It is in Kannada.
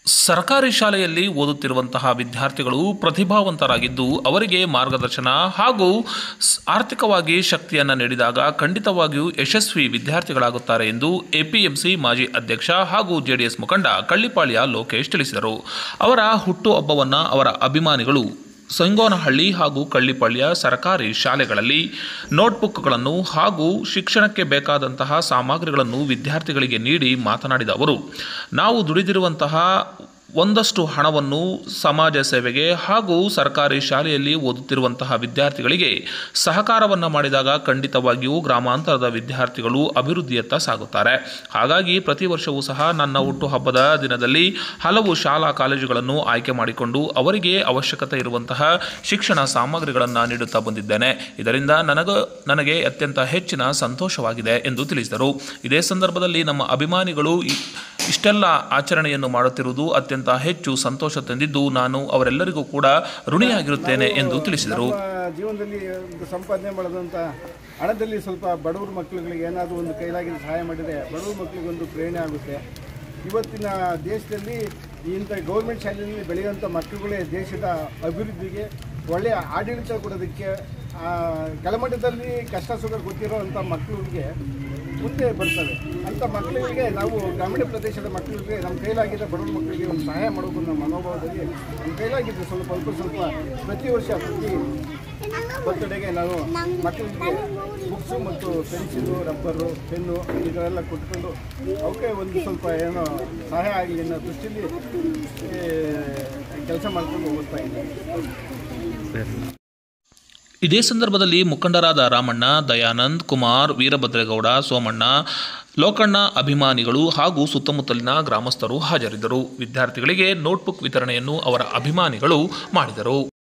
ಸರ್ಕಾರಿ ಶಾಲೆಯಲ್ಲಿ ಓದುತ್ತಿರುವಂತಹ ವಿದ್ಯಾರ್ಥಿಗಳು ಪ್ರತಿಭಾವಂತರಾಗಿದ್ದು ಅವರಿಗೆ ಮಾರ್ಗದರ್ಶನ ಹಾಗೂ ಸ್- ಆರ್ಥಿಕವಾಗಿ ಶಕ್ತಿಯನ್ನು ನೀಡಿದಾಗ ಖಂಡಿತವಾಗಿಯೂ ಯಶಸ್ವಿ ವಿದ್ಯಾರ್ಥಿಗಳಾಗುತ್ತಾರೆ ಎಂದು ಎಪಿಎಂಸಿ ಮಾಜಿ ಅಧ್ಯಕ್ಷ ಹಾಗೂ ಜೆಡಿಎಸ್ ಮುಖಂಡ ಕಳ್ಳಿಪಾಳ್ಯ ಲೋಕೇಶ್ ತಿಳಿಸಿದರು ಅವರ ಹುಟ್ಟುಹಬ್ಬವನ್ನು ಅವರ ಅಭಿಮಾನಿಗಳು ಸಂಗೋನಹಳ್ಳಿ ಹಾಗೂ ಕಳ್ಳಿಪಾಳ್ಯ ಸರ್ಕಾರಿ ಶಾಲೆಗಳಲ್ಲಿ ನೋಟ್ಬುಕ್ಗಳನ್ನು ಹಾಗೂ ಶಿಕ್ಷಣಕ್ಕೆ ಬೇಕಾದಂತಹ ಸಾಮಗ್ರಿಗಳನ್ನು ವಿದ್ಯಾರ್ಥಿಗಳಿಗೆ ನೀಡಿ ಮಾತನಾಡಿದ ಅವರು ನಾವು ದುಡಿದಿರುವಂತಹ ಒಂದಷ್ಟು ಹಣವನ್ನು ಸಮಾಜ ಸೇವೆಗೆ ಹಾಗೂ ಸರ್ಕಾರಿ ಶಾಲೆಯಲ್ಲಿ ಓದುತ್ತಿರುವಂತಹ ವಿದ್ಯಾರ್ಥಿಗಳಿಗೆ ಸಹಕಾರವನ್ನು ಮಾಡಿದಾಗ ಖಂಡಿತವಾಗಿಯೂ ಗ್ರಾಮಾಂತರದ ವಿದ್ಯಾರ್ಥಿಗಳು ಅಭಿವೃದ್ಧಿಯತ್ತ ಸಾಗುತ್ತಾರೆ ಹಾಗಾಗಿ ಪ್ರತಿ ವರ್ಷವೂ ಸಹ ನನ್ನ ಹುಟ್ಟುಹಬ್ಬದ ದಿನದಲ್ಲಿ ಹಲವು ಶಾಲಾ ಕಾಲೇಜುಗಳನ್ನು ಆಯ್ಕೆ ಮಾಡಿಕೊಂಡು ಅವರಿಗೆ ಅವಶ್ಯಕತೆ ಇರುವಂತಹ ಶಿಕ್ಷಣ ಸಾಮಗ್ರಿಗಳನ್ನು ನೀಡುತ್ತಾ ಬಂದಿದ್ದೇನೆ ಇದರಿಂದ ನನಗ ನನಗೆ ಅತ್ಯಂತ ಹೆಚ್ಚಿನ ಸಂತೋಷವಾಗಿದೆ ಎಂದು ತಿಳಿಸಿದರು ಇದೇ ಸಂದರ್ಭದಲ್ಲಿ ನಮ್ಮ ಅಭಿಮಾನಿಗಳು ಇ- ಇಷ್ಟೆಲ್ಲ ಆಚರಣೆಯನ್ನು ಮಾಡುತ್ತಿರುವುದು ಅತ್ಯಂತ ಹೆಚ್ಚು ಸಂತೋಷ ತಂದಿದ್ದು ನಾನು ಅವರೆಲ್ಲರಿಗೂ ಕೂಡ ಋಣಿಯಾಗಿರುತ್ತೇನೆ ಎಂದು ತಿಳಿಸಿದರು ನಮ್ಮ ಜೀವನದಲ್ಲಿ ಒಂದು ಸಂಪಾದನೆ ಮಾಡೋದಂತ ಹಣದಲ್ಲಿ ಸ್ವಲ್ಪ ಬಡವ್ರ ಮಕ್ಕಳುಗಳಿಗೆ ಏನಾದರೂ ಒಂದು ಕೈಲಾಗಿದ್ದು ಸಹಾಯ ಮಾಡಿದರೆ ಬಡವ್ರ ಮಕ್ಕಳಿಗೆ ಒಂದು ಪ್ರೇರಣೆ ಆಗುತ್ತೆ ಇವತ್ತಿನ ದೇಶದಲ್ಲಿ ಇಂಥ ಗೌರ್ಮೆಂಟ್ ಶಾಲೆಯಲ್ಲಿ ಬೆಳೆಯುವಂಥ ಮಕ್ಕಳುಗಳೇ ದೇಶದ ಅಭಿವೃದ್ಧಿಗೆ ಒಳ್ಳೆಯ ಆಡಳಿತ ಕೊಡೋದಕ್ಕೆ ಆ, ಕೆಳಮಟ್ಟದಲ್ಲಿ ಕಷ್ಟ ಸುಖ ಗೊತ್ತಿರೋವಂಥ ಮಕ್ಕಳಿಗೆ ಮುಂದೆ ಬರ್ತವೆ ಅಂಥ ಮಕ್ಕಳಿಗೆ ನಾವು ಗ್ರಾಮೀಣ ಪ್ರದೇಶದ ಮಕ್ಕಳಿಗೆ ನಮ್ಮ ಕೈಲಾಗಿದ್ದ ಬಡವ್ರ ಮಕ್ಕಳಿಗೆ ಒಂದು ಸಹಾಯ ಮಾಡಬೇಕು ಅನ್ನೋ ಮನೋಭಾವದಲ್ಲಿ ನಮ್ಮ ಕೈಲಾಗಿದ್ದು ಸ್ವಲ್ಪ ಅಲ್ಪ ಸ್ವಲ್ಪ ಪ್ರತಿ ವರ್ಷ ಪ್ರತಿ ಬರ್ತಡೆಗೆ ನಾವು ಮಕ್ಕಳಿಗೆ ಬುಕ್ಸು ಮತ್ತು ಪೆನ್ಸಿಲು ರಬ್ಬರು ಪೆನ್ನು ಇದೆಲ್ಲ ಕೊಟ್ಕೊಂಡು ಅವಕ್ಕೆ ಒಂದು ಸ್ವಲ್ಪ ಏನೋ ಸಹಾಯ ಆಗಲಿ ಅನ್ನೋ ದೃಷ್ಟಿಯಲ್ಲಿ ಕೆಲಸ ಮಾಡ್ಕೊಂಡು ಹೋಗ್ತಾ ಇದ್ದಾರೆ ಇದೇ ಸಂದರ್ಭದಲ್ಲಿ ಮುಖಂಡರಾದ ರಾಮಣ್ಣ ದಯಾನಂದ್ ಕುಮಾರ್ ವೀರಭದ್ರೇಗೌಡ ಸೋಮಣ್ಣ ಲೋಕಣ್ಣ ಅಭಿಮಾನಿಗಳು ಹಾಗೂ ಸುತ್ತಮುತ್ತಲಿನ ಗ್ರಾಮಸ್ಥರು ಹಾಜರಿದ್ದರು ವಿದ್ಯಾರ್ಥಿಗಳಿಗೆ ನೋಟ್ಬುಕ್ ವಿತರಣೆಯನ್ನು ಅವರ ಅಭಿಮಾನಿಗಳು ಮಾಡಿದರು